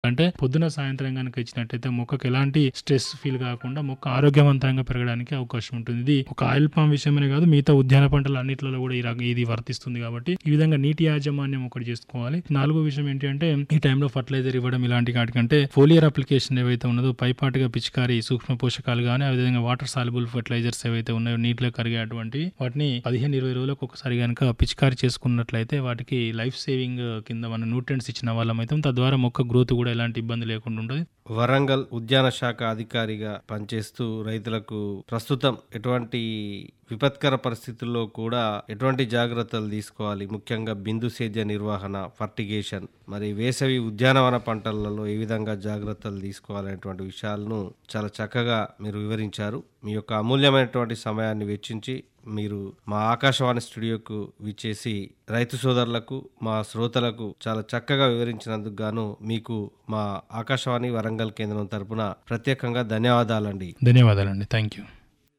ఎందుకంటే పొద్దున సాయంత్రం కనుక ఇచ్చినట్టయితే మొక్కకు ఎలాంటి స్ట్రెస్ ఫీల్ కాకుండా మొక్క ఆరోగ్యవంతంగా పెరగడానికి అవకాశం ఉంటుంది ఇది ఒక ఆయిల్ పామ్ విషయమనే కాదు మిగతా ఉద్యాన పంటలు అన్నిట్లలో కూడా ఈ రక- ఇది వర్తిస్తుంది కాబట్టి ఈ విధంగా నీటి యాజమాన్యం ఒకటి చేసుకోవాలి నాలుగో విషయం ఏంటి అంటే ఈ టైంలో ఫర్టిలైజర్ ఇవ్వడం ఇలాంటి వాటికంటే ఫోలియర్ అప్లికేషన్ ఏవైతే ఉన్నదో పైపాటుగా పిచికారి సూక్ష్మ పోషకాలు కానీ అదేవిధంగా వాటర్ సాల్యుబుల్ ఫర్టిలైజర్స్ ఏవైతే ఉన్నాయో నీటిలో కరిగేటువంటి వాటిని పదిహేను ఇరవై రోజులకు ఒకసారి కనుక పిచికారి చేసుకున్నట్లయితే వాటికి లైఫ్ సేవింగ్ కింద మన న్యూట్రియంట్స్ ఇచ్చిన వాళ్ళం అయితే తద్వారా మొక్క గ్రోత్ కూడా ఎలాంటి ఇబ్బంది లేకుండా ఉంటుంది వరంగల్ ఉద్యాన శాఖ అధికారిగా పనిచేస్తూ రైతులకు ప్రస్తుతం ఎటువంటి విపత్కర పరిస్థితుల్లో కూడా ఎటువంటి జాగ్రత్తలు తీసుకోవాలి ముఖ్యంగా బిందు సేద్య నిర్వహణ ఫర్టిగేషన్ మరి వేసవి ఉద్యానవన పంటలలో ఏ విధంగా జాగ్రత్తలు తీసుకోవాలనేటువంటి విషయాలను చాలా చక్కగా మీరు వివరించారు మీ యొక్క అమూల్యమైనటువంటి సమయాన్ని వెచ్చించి మీరు మా ఆకాశవాణి స్టూడియోకు విచ్చేసి రైతు సోదరులకు మా శ్రోతలకు చాలా చక్కగా వివరించినందుకు గాను మీకు మా ఆకాశవాణి వరంగల్ కేంద్రం తరపున ప్రత్యేకంగా ధన్యవాదాలండి ధన్యవాదాలండి థ్యాంక్ యూ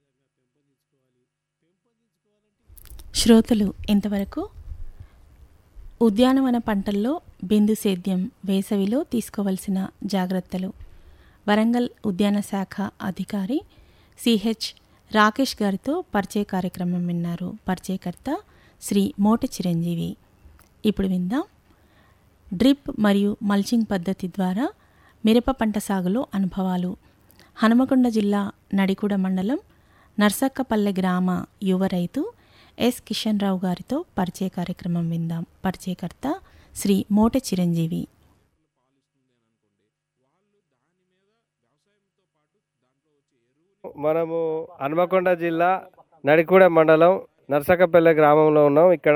శ్రోతలు ఇంతవరకు ఉద్యానవన పంటల్లో బిందు సేద్యం వేసవిలో తీసుకోవలసిన జాగ్రత్తలు వరంగల్ ఉద్యాన శాఖ అధికారి సిహెచ్ రాకేష్ గారితో పరిచయ కార్యక్రమం విన్నారు పరిచయకర్త శ్రీ మోట చిరంజీవి ఇప్పుడు విందాం డ్రిప్ మరియు మల్చింగ్ పద్ధతి ద్వారా మిరప పంట సాగులో అనుభవాలు హనుమకొండ జిల్లా నడికూడ మండలం నర్సక్కపల్లె గ్రామ యువ రైతు ఎస్ కిషన్ రావు గారితో పరిచయ కార్యక్రమం విందాం పరిచయకర్త శ్రీ మోట చిరంజీవి మనము హన్మకొండ జిల్లా నడికూడ మండలం నర్సకపల్లె గ్రామంలో ఉన్నాం ఇక్కడ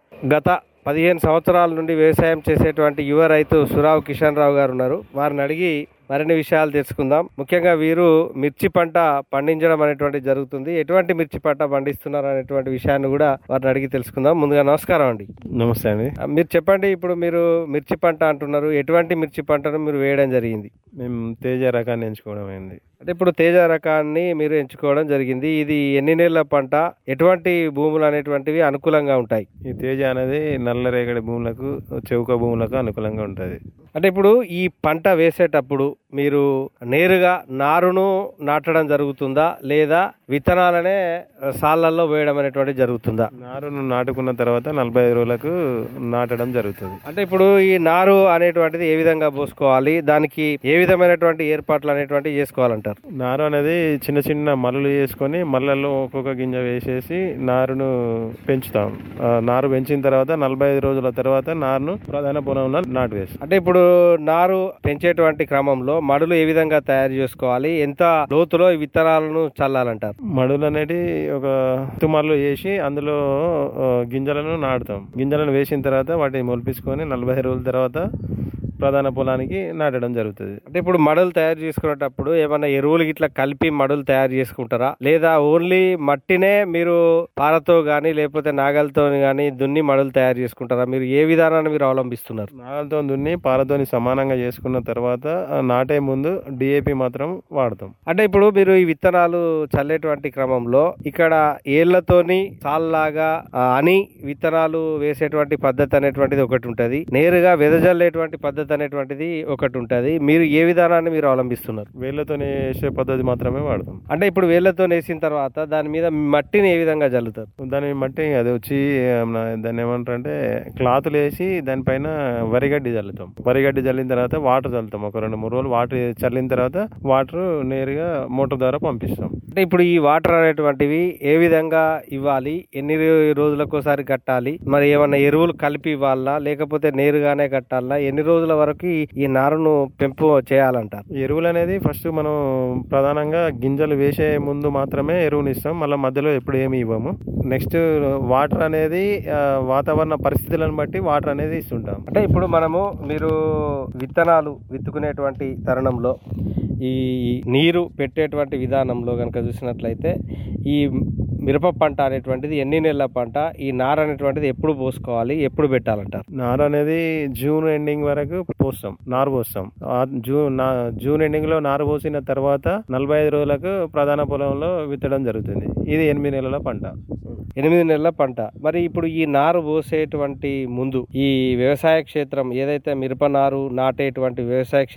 గత పదిహేను సంవత్సరాల నుండి వ్యవసాయం చేసేటువంటి యువ రైతు సురావు కిషన్ రావు గారు ఉన్నారు వారిని అడిగి మరిన్ని విషయాలు తెలుసుకుందాం ముఖ్యంగా వీరు మిర్చి పంట పండించడం అనేటువంటి జరుగుతుంది ఎటువంటి మిర్చి పంట పండిస్తున్నారు అనేటువంటి విషయాన్ని కూడా వారిని అడిగి తెలుసుకుందాం ముందుగా నమస్కారం అండి నమస్తే అండి ఆ, మీరు చెప్పండి ఇప్పుడు మీరు మిర్చి పంట అంటున్నారు ఎటువంటి మిర్చి పంటను మీరు వేయడం జరిగింది మేము తేజ రకాన్ని ఎంచుకోవడం అయింది అంటే ఇప్పుడు తేజ రకాన్ని మీరు ఎంచుకోవడం జరిగింది ఇది ఎన్ని నెలల పంట ఎటువంటి భూములు అనేటువంటివి అనుకూలంగా ఉంటాయి ఈ తేజ అనేది నల్ల రేగడి భూములకు చౌక భూములకు అనుకూలంగా ఉంటుంది అంటే ఇప్పుడు ఈ పంట వేసేటప్పుడు మీరు నేరుగా నారును నాటడం జరుగుతుందా లేదా విత్తనాలనే సాళ్ళల్లో వేయడం అనేటువంటిది జరుగుతుందా నారును నాటుకున్న తర్వాత నలభై ఐదు రోజులకు నాటడం జరుగుతుంది అంటే ఇప్పుడు ఈ నారు అనేటువంటిది ఏ విధంగా పోసుకోవాలి దానికి ఏ విధమైనటువంటి ఏర్పాట్లు అనేటువంటివి చేసుకోవాలంటారు నారు అనేది చిన్న చిన్న మల్లలు చేసుకొని మల్లల్లో ఒక్కొక్క గింజ వేసేసి నారును పెంచుతాం ఆ నారు పెంచిన తర్వాత నలభై ఐదు రోజుల తర్వాత నారును ప్రధాన పొలంలో నాటు వేస్తాం అంటే ఇప్పుడు నారు పెంచేటువంటి క్రమంలో మడులు ఏ విధంగా తయారు చేసుకోవాలి ఎంత లోతులో ఈ విత్తనాలను చల్లాలంటారు మడులు అనేది ఒక తుమ్మర్లు వేసి అందులో ఆ, గింజలను నాటుతాం గింజలను వేసిన తర్వాత వాటిని మొలిపించుకొని నలభై రోజుల తర్వాత ప్రధాన పొలానికి నాటడం జరుగుతుంది అంటే ఇప్పుడు మడులు తయారు చేసుకునేటప్పుడు ఏమైనా ఎరువులు ఇట్లా కలిపి మడులు తయారు చేసుకుంటారా లేదా ఓన్లీ మట్టినే మీరు పారతో గానీ లేకపోతే నాగలతో గానీ దున్ని మడులు తయారు చేసుకుంటారా మీరు ఏ విధానాన్ని మీరు అవలంబిస్తున్నారు నాగలతో దున్ని పారతోని సమానంగా చేసుకున్న తర్వాత ఆ నాటే ముందు డిఏపి మాత్రం వాడతాం అంటే ఇప్పుడు మీరు ఈ విత్తనాలు చల్లేటువంటి క్రమంలో ఇక్కడ ఏళ్లతోని సాల్లాగా ఆ, అని విత్తనాలు వేసేటువంటి పద్ధతి అనేటువంటిది ఒకటి ఉంటది నేరుగా వెదజల్లేటువంటి పద్ధతి అనేటువంటిది ఒకటి ఉంటది మీరు ఏ విధానాన్ని మీరు అవలంబిస్తున్నారు వేళ్ళతోని వేసే పద్ధతి మాత్రమే వాడతాం అంటే ఇప్పుడు వేళ్లతో వేసిన తర్వాత దాని మీద మట్టిని ఏ విధంగా జల్లుతారు దాన్ని బట్టి అది వచ్చి మన దాన్ని ఏమంటారు అంటే క్లాతులు వేసి దానిపైన వరిగడ్డి చల్లుతాం వరిగడ్డి చల్లిన తర్వాత వాటర్ చల్లుతాం ఒక రెండు మూడు రోజులు వాటర్ చల్లిన తర్వాత వాటర్ నేరుగా మోటార్ ద్వారా పంపిస్తాం అంటే ఇప్పుడు ఈ వాటర్ అనేటువంటివి ఏ విధంగా ఇవ్వాలి ఎన్ని రో- రోజులకోసారి కట్టాలి మరి ఏమన్నా ఎరువులు కలిపి ఇవ్వాలా లేకపోతే నేరుగానే కట్టాలా ఎన్ని రోజుల వరకు ఈ- ఈ నారును పెంపు చేయాలంటారు ఎరువులు అనేది ఫస్ట్ మనం ప్రధానంగా గింజలు వేసే ముందు మాత్రమే ఎరువుని ఇస్తాం మళ్ళీ మధ్యలో ఎప్పుడు ఏమి ఇవ్వము నెక్స్ట్ వాటర్ అనేది ఆ, వాతావరణ పరిస్థితులను బట్టి వాటర్ అనేది ఇస్తుంటాం అంటే ఇప్పుడు మనము మీరు విత్తనాలు విత్తుకునేటువంటి తరుణంలో ఈ నీరు పెట్టేటువంటి విధానంలో కనుక చూసినట్లయితే ఈ మిరప పంట అనేటువంటిది ఎన్ని నెలల పంట ఈ నార అనేటువంటిది ఎప్పుడు పోసుకోవాలి ఎప్పుడు పెట్టాలంటారు నారు అనేది జూన్ ఎండింగ్ వరకు పోస్తాం నారు పోస్తాం ఆ జూన్ నా జూన్ ఎండింగ్ లో నారు పోసిన తర్వాత నలభై ఐదు రోజులకు ప్రధాన పొలంలో విత్తడం జరుగుతుంది ఇది ఎనిమిది నెలల పంట ఎనిమిది నెలల పంట మరి ఇప్పుడు ఈ నారు పోసేటువంటి ముందు ఈ వ్యవసాయ క్షేత్రం ఏదైతే మిరప నారు నాటేటువంటి వ్యవసాయ క్షేత్రం